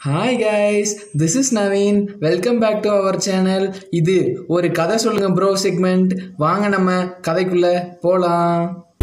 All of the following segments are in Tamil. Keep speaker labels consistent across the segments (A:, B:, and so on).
A: hi guys this is Naveen welcome back to our channel இது ஒரு கதை சொல்லுங்க ப்ரோ செக்மெண்ட் வாங்க நம்ம கதைக்குள்ள போலாம்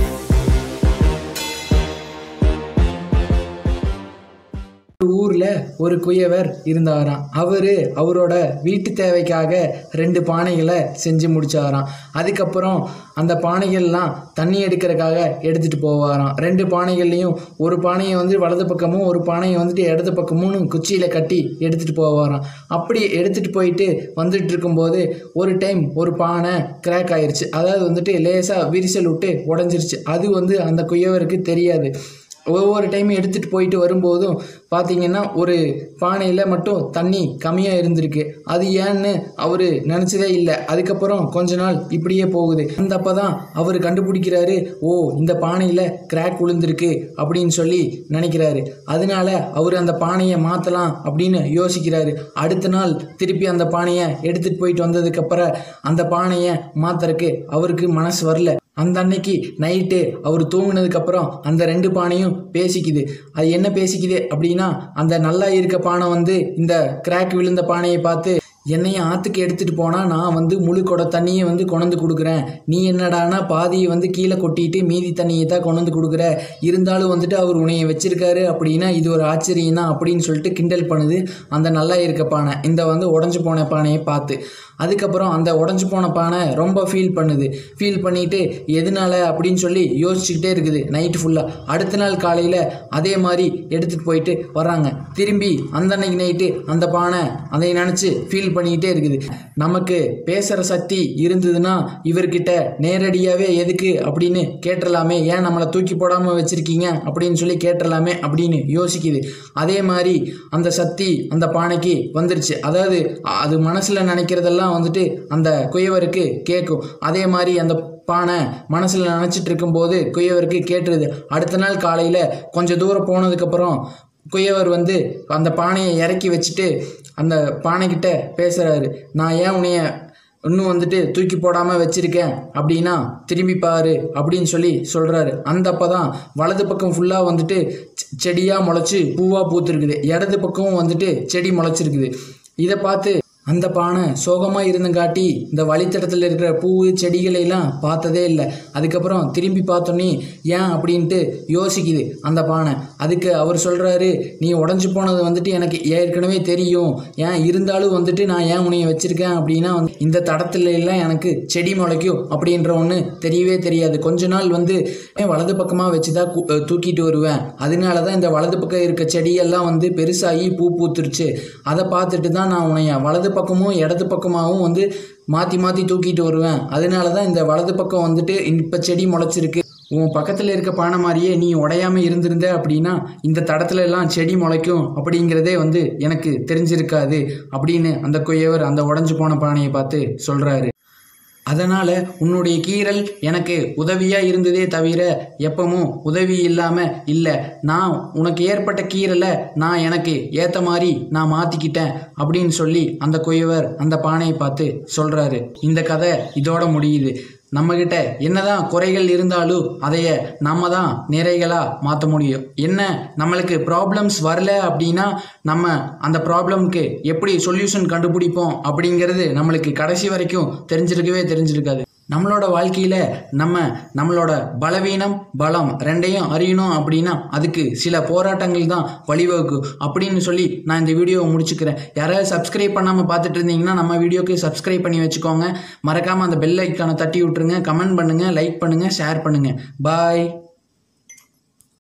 A: ஒரு ஊரில் ஒரு குயவர் இருந்தாராம் அவர் அவரோட வீட்டு தேவைக்காக ரெண்டு பானைகளை செஞ்சு முடிச்சாராம் அதுக்கப்புறம் அந்த பானைகள்லாம் தண்ணி எடுக்கிறதுக்காக எடுத்துகிட்டு போவாராம் ரெண்டு பானைகள்லையும் ஒரு பானையை வந்து வலது பக்கமும் ஒரு பானையை வந்துட்டு இடது பக்கமும் குச்சியில் கட்டி எடுத்துகிட்டு போவாராம் அப்படி எடுத்துகிட்டு போயிட்டு வந்துட்டு இருக்கும்போது ஒரு டைம் ஒரு பானை கிராக் ஆயிருச்சு அதாவது வந்துட்டு லேசாக விரிசல் விட்டு உடஞ்சிருச்சு அது வந்து அந்த குயவருக்கு தெரியாது ஒவ்வொரு டைம் எடுத்துகிட்டு போயிட்டு வரும்போதும் பார்த்தீங்கன்னா ஒரு பானையில் மட்டும் தண்ணி கம்மியாக இருந்திருக்கு அது ஏன்னு அவர் நினச்சதே இல்லை அதுக்கப்புறம் கொஞ்ச நாள் இப்படியே போகுது அந்த அப்போ தான் அவர் கண்டுபிடிக்கிறாரு ஓ இந்த பானையில் கிராக் விழுந்திருக்கு அப்படின்னு சொல்லி நினைக்கிறாரு அதனால அவர் அந்த பானையை மாற்றலாம் அப்படின்னு யோசிக்கிறாரு அடுத்த நாள் திருப்பி அந்த பானையை எடுத்துகிட்டு போயிட்டு வந்ததுக்கப்புறம் அந்த பானையை மாற்றுறதுக்கு அவருக்கு மனசு வரல அந்த அன்னைக்கு நைட்டு அவர் தூங்கினதுக்கப்புறம் அந்த ரெண்டு பானையும் பேசிக்குது அது என்ன பேசிக்குது அப்படின்னா அந்த நல்லா இருக்க பானை வந்து இந்த கிராக் விழுந்த பானையை பார்த்து என்னையும் ஆற்றுக்கு எடுத்துகிட்டு போனால் நான் வந்து முழு குட தண்ணியை வந்து கொண்டு கொடுக்குறேன் நீ என்னடானா பாதியை வந்து கீழே கொட்டிட்டு மீதி தண்ணியை தான் கொண்டு வந்து கொடுக்குற இருந்தாலும் வந்துட்டு அவர் உன்னைய வச்சிருக்காரு அப்படின்னா இது ஒரு ஆச்சரியம் தான் அப்படின்னு சொல்லிட்டு கிண்டல் பண்ணுது அந்த நல்லா இருக்க பானை இந்த வந்து உடஞ்சி போன பானையை பார்த்து அதுக்கப்புறம் அந்த உடஞ்சி போன பானை ரொம்ப ஃபீல் பண்ணுது ஃபீல் பண்ணிட்டு எதனால அப்படின்னு சொல்லி யோசிச்சுக்கிட்டே இருக்குது நைட்டு ஃபுல்லாக அடுத்த நாள் காலையில் அதே மாதிரி எடுத்துகிட்டு போயிட்டு வர்றாங்க திரும்பி அந்த அன்னைக்கு நைட்டு அந்த பானை அதை நினச்சி ஃபீல் பண்ணிக்கிட்டே இருக்குது நமக்கு பேசுகிற சக்தி இருந்ததுன்னா இவர்கிட்ட நேரடியாகவே எதுக்கு அப்படின்னு கேட்டுடலாமே ஏன் நம்மளை தூக்கி போடாமல் வச்சுருக்கீங்க அப்படின்னு சொல்லி கேட்டுடலாமே அப்படின்னு யோசிக்குது அதே மாதிரி அந்த சக்தி அந்த பானைக்கு வந்துருச்சு அதாவது அது மனசில் நினைக்கிறதெல்லாம் வந்துட்டு அந்த குயவருக்கு கேட்கும் அதே மாதிரி அந்த பானை மனசில் நினச்சிட்டு இருக்கும்போது குயவருக்கு கேட்டுருது அடுத்த நாள் காலையில் கொஞ்சம் தூரம் போனதுக்கப்புறம் குயவர் வந்து அந்த பானையை இறக்கி வச்சுட்டு அந்த பானைக்கிட்ட பேசுகிறாரு நான் ஏன் உன்னைய இன்னும் வந்துட்டு தூக்கி போடாமல் வச்சிருக்கேன் அப்படின்னா திரும்பி பாரு அப்படின்னு சொல்லி சொல்கிறாரு அந்த அப்போ தான் வலது பக்கம் ஃபுல்லாக வந்துட்டு செடியாக முளைச்சி பூவாக பூத்துருக்குது இடது பக்கமும் வந்துட்டு செடி முளைச்சிருக்குது இதை பார்த்து அந்த பானை சோகமாக இருந்தங்காட்டி இந்த வழித்தடத்தில் இருக்கிற பூ செடிகளை எல்லாம் பார்த்ததே இல்லை அதுக்கப்புறம் திரும்பி பார்த்தோன்னே ஏன் அப்படின்ட்டு யோசிக்குது அந்த பானை அதுக்கு அவர் சொல்கிறாரு நீ உடஞ்சி போனது வந்துட்டு எனக்கு ஏற்கனவே தெரியும் ஏன் இருந்தாலும் வந்துட்டு நான் ஏன் உன்னைய வச்சுருக்கேன் அப்படின்னா வந்து இந்த தடத்துல எல்லாம் எனக்கு செடி முளைக்கும் அப்படின்ற ஒன்று தெரியவே தெரியாது கொஞ்ச நாள் வந்து ஏன் வலது பக்கமாக வச்சு தான் கு- அஹ் தூக்கிட்டு வருவேன் அதனால தான் இந்த வலது பக்கம் இருக்க செடியெல்லாம் வந்து பெருசாகி பூ பூத்துருச்சு அதை பார்த்துட்டு தான் நான் உன்னைய வலது பக்கமும் இடது பக்கமாகவும் வந்து மாற்றி மாற்றி தூக்கிட்டு வருவேன் அதனால தான் இந்த வலது பக்கம் வந்துட்டு இப்போ செடி முளைச்சிருக்கு உன் பக்கத்தில் இருக்க பானை மாதிரியே நீ உடையாம இருந்திருந்த அப்படின்னா இந்த தடத்துல எல்லாம் செடி முளைக்கும் அப்படிங்கிறதே வந்து எனக்கு தெரிஞ்சிருக்காது அப்படின்னு அந்த குயவர் அந்த உடஞ்சு போன பானையை பார்த்து சொல்கிறாரு அதனால் உன்னுடைய கீறல் எனக்கு உதவியாக இருந்ததே தவிர எப்பவும் உதவி இல்லாமல் இல்லை நான் உனக்கு ஏற்பட்ட கீறலை நான் எனக்கு ஏற்ற மாதிரி நான் மாற்றிக்கிட்டேன் அப்படின்னு சொல்லி அந்த குயவர் அந்த பானையை பார்த்து சொல்கிறாரு இந்த கதை இதோட முடியுது நம்மக்கிட்ட என்னதான் குறைகள் இருந்தாலும் அதைய நம்ம தான் நிறைகளாக மாற்ற முடியும் என்ன நம்மளுக்கு ப்ராப்ளம்ஸ் வரல அப்படின்னா நம்ம அந்த ப்ராப்ளம்க்கு எப்படி சொல்யூஷன் கண்டுபிடிப்போம் அப்படிங்கிறது நம்மளுக்கு கடைசி வரைக்கும் தெரிஞ்சிருக்கவே தெரிஞ்சிருக்காது நம்மளோட வாழ்க்கையில் நம்ம நம்மளோட பலவீனம் பலம் ரெண்டையும் அறியணும் அப்படின்னா அதுக்கு சில போராட்டங்கள் தான் வழிவகுக்கும் அப்படின்னு சொல்லி நான் இந்த வீடியோவை முடிச்சுக்கிறேன் யாராவது சப்ஸ்கிரைப் பண்ணாமல் பார்த்துட்டு இருந்தீங்கன்னா நம்ம வீடியோக்கு சப்ஸ்கிரைப் பண்ணி வச்சுக்கோங்க மறக்காமல் அந்த பெல் ஐக்கானை தட்டி விட்டுருங்க கமெண்ட் பண்ணுங்கள் லைக் பண்ணுங்கள் ஷேர் பண்ணுங்கள் பாய்